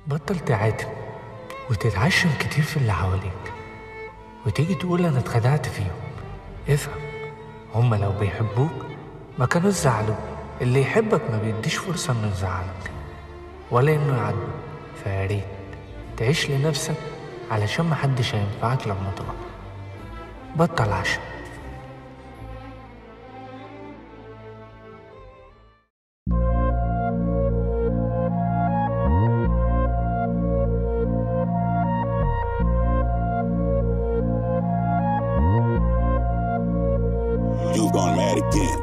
بطل تعاتب وتتعشم كتير في اللي حواليك وتيجي تقول أنا اتخدعت فيهم افهم هما لو بيحبوك ما كانوا زعلوا اللي يحبك ما بيديش فرصة إنه يزعلك ولا إنه يعاتبك فياريت تعيش لنفسك علشان محدش هينفعك لما تغلط بطل عشم You've gone mad again.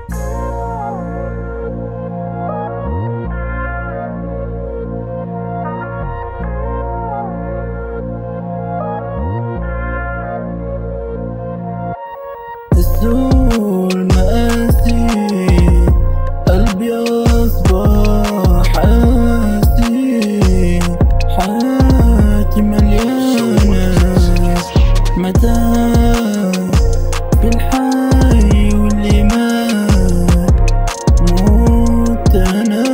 الزول مآسي قلبي أصبح حاسي حياتي مليانة متاع في الحي واللي مات موت أنا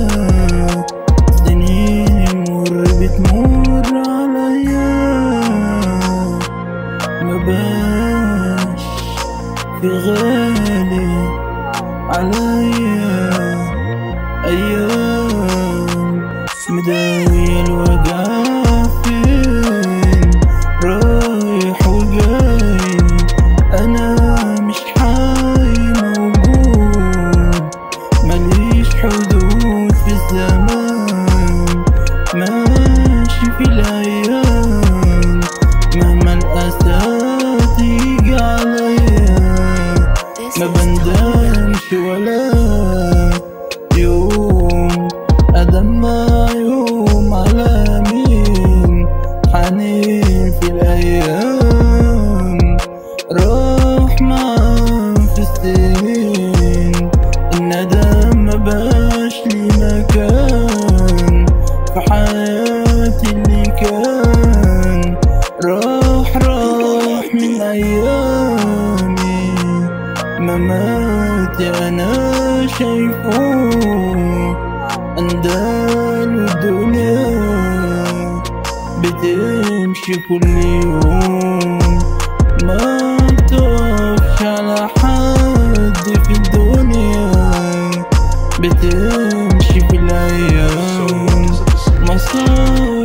سنين مر بتمر عليا ما باش في غالي عليا أيام مداوي الوجع فين رايح وجاي أنا مش حي موجود ماليش حدود في الزمان ماشي في الأيام مهما الأسى تيجي عليا ما بندمش ولا يوم أدمع يوم على مين حنين في الأيام راح معاه في السنين الندم ما باش لي مكان في حياتي اللي كان راح راح من أيامي مماتي أنا شايفه أندال والدنيا بتمشي كل يوم ما بتقفش على حد في الدنيا بتمشي في الأيام مصاري